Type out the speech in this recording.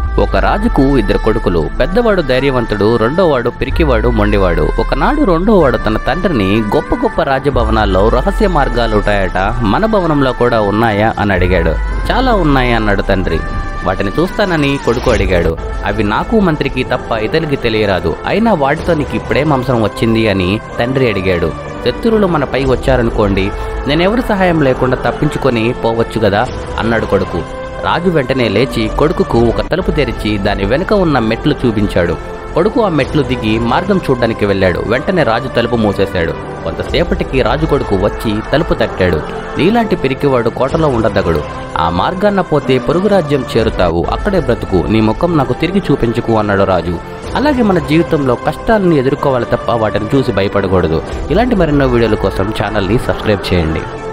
ఒక రాజుకు ఇద్దరు కొడుకులు పెద్దవాడు ధైర్యవంతుడు రెండోవాడు పిరికివాడు మొండివాడు ఒకనాడు రెండోవాడు తన తండ్రిని గొప్ప గొప్ప రాజభవనాల్లో రహస్య మార్గాలు ఉంటాయట మన భవనంలో కూడా ఉన్నాయా అని అడిగాడు చాలా ఉన్నాయి అన్నాడు తండ్రి వాటిని చూస్తానని కొడుకు అడిగాడు అవి నాకు మంత్రికి తప్ప ఇతరులకి తెలియరాదు అయినా వాటితో నీకు ఇప్పుడే మాంసం వచ్చింది అని తండ్రి అడిగాడు శత్రువులు మనపై వచ్చారనుకోండి నేనెవరి సహాయం లేకుండా తప్పించుకొని పోవచ్చు కదా అన్నాడు కొడుకు రాజు వెంటనే లేచి కొడుకుకు ఒక తలుపు తెరిచి దాని వెనుక ఉన్న మెట్లు చూపించాడు కొడుకు ఆ మెట్లు దిగి మార్గం చూడ్డానికి వెళ్ళాడు వెంటనే రాజు తలుపు మూసేశాడు కొంతసేపటికి రాజు కొడుకు వచ్చి తలుపు తట్టాడు నీలాంటి పిరికివాడు కోటలో ఉండదగడు ఆ మార్గాన్న పోతే పొరుగు రాజ్యం చేరుతావు అక్కడే బ్రతుకు నీ ముఖం నాకు తిరిగి చూపించుకు అన్నాడు రాజు అలాగే మన జీవితంలో కష్టాలను ఎదుర్కోవాలి తప్ప వాటిని చూసి భయపడకూడదు ఇలాంటి మరెన్నో వీడియోల కోసం ఛానల్ని సబ్స్క్రైబ్ చేయండి